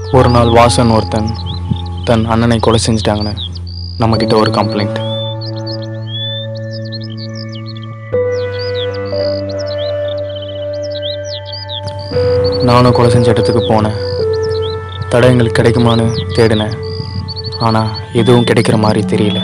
ஒரு நாள் வாசன் ஒருத்தன் தன் அண்ணனை கொலை செஞ்சிட்டாங்கன்னு நம்மக்கிட்ட ஒரு கம்ப்ளைண்ட் நானும் கொலை செஞ்ச இடத்துக்கு போனேன் தடயங்கள் கிடைக்குமான்னு தேடினேன் ஆனால் எதுவும் கிடைக்கிற மாதிரி தெரியல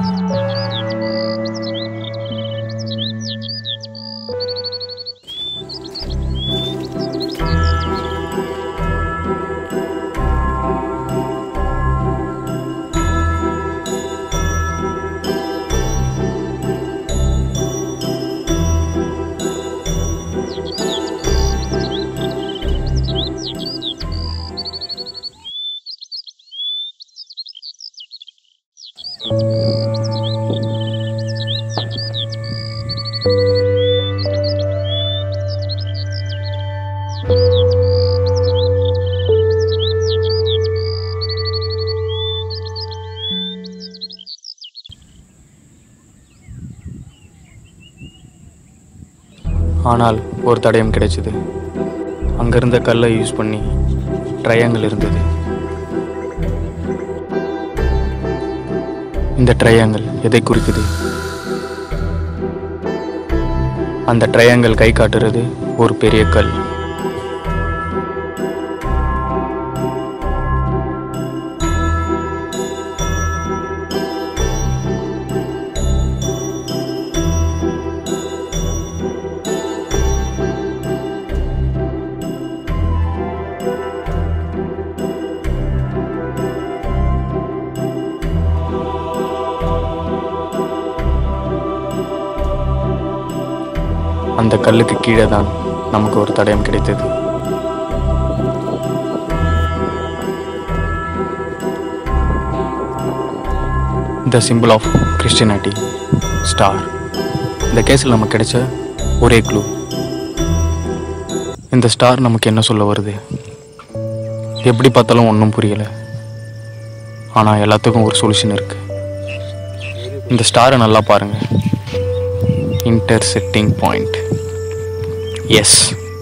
ஆனால் ஒரு தடயம் கிடைச்சது அங்கே இருந்த கல்லை யூஸ் பண்ணி ட்ரையாங்கிள் இருந்தது இந்த ட்ரையாங்கிள் எதை குறிக்குது அந்த ட்ரையாங்கிள் கை காட்டுறது ஒரு பெரிய கல் அந்த கல்லுக்கு கீழே தான் நமக்கு ஒரு தடயம் கிடைத்தது the simple of Christianity star இந்த கேஸில் நமக்கு கிடைச்ச ஒரே க்ளூ இந்த ஸ்டார் நமக்கு என்ன சொல்ல வருது எப்படி பார்த்தாலும் ஒன்றும் புரியலை ஆனால் எல்லாத்துக்கும் ஒரு சொல்யூஷன் இருக்கு இந்த ஸ்டாரை நல்லா பாருங்க இன்டர்செக்டிங் பாயிண்ட் எஸ்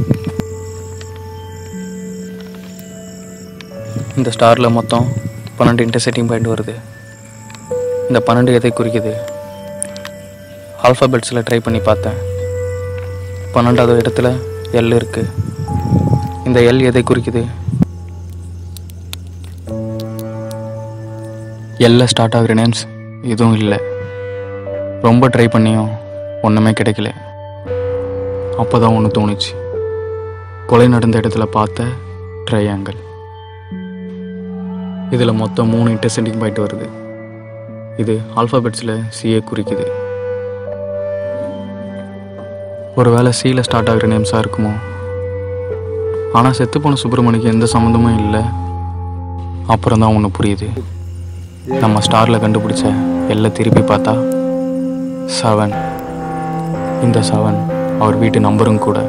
இந்த ஸ்டாரில் மொத்தம் பன்னெண்டு இன்டர்செக்டிங் பாயிண்ட் வருது இந்த பன்னெண்டு எதை குறிக்குது ஆல்ஃபாபெட்ஸில் ட்ரை பண்ணி பார்த்தேன் பன்னெண்டாவது இடத்துல எல் இருக்கு இந்த எல் எதை குறிக்குது எல்ல ஸ்டார்ட் ஆகிற நேம்ஸ் எதுவும் இல்லை ரொம்ப ட்ரை பண்ணியும் ஒன்றுமே கிடைக்கல அப்போ தான் ஒன்று தோணுச்சு கொலை நடந்த இடத்துல பார்த்த ட்ரையாங்கிள் இதில் மொத்தம் மூணு இன்டர்சென்டிங் பாயிண்ட் வருது இது ஆல்ஃபாபெட்ஸில் சிஏ குறிக்குது ஒருவேளை சியில் ஸ்டார்ட் ஆகிற நேம்ஸாக இருக்குமோ ஆனால் செத்துப்போன சுப்பிரமணிக்கு எந்த சம்மந்தமும் இல்லை அப்புறம் தான் ஒன்று புரியுது நம்ம ஸ்டாரில் கண்டுபிடிச்ச எல்லாம் திருப்பி பார்த்தா செவன் இந்த செவன் அவர் வீட்டு நம்பரும் கூட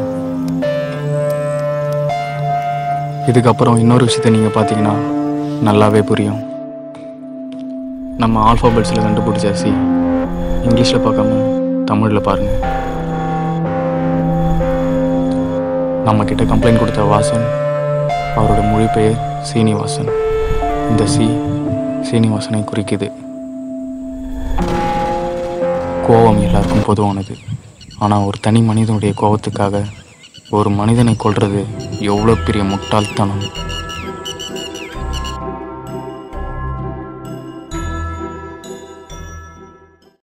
இதுக்கப்புறம் இன்னொரு விஷயத்தை நீங்கள் பார்த்தீங்கன்னா நல்லாவே புரியும் நம்ம ஆல்ஃபாபெட்ஸில் கண்டுபிடிச்ச சி இங்கிலீஷில் பார்க்காம தமிழில் பாருங்கள் நம்ம கிட்ட கம்ப்ளைண்ட் கொடுத்த வாசன் அவரோட மொழி பெயர் சீனிவாசன் இந்த சி சீனிவாசனை குறிக்குது கோபம் எல்லாருக்கும் பொதுவானது ஆனால் ஒரு தனி மனிதனுடைய கோபத்துக்காக ஒரு மனிதனை கொல்றது எவ்வளோ பெரிய முட்டாள்தனம்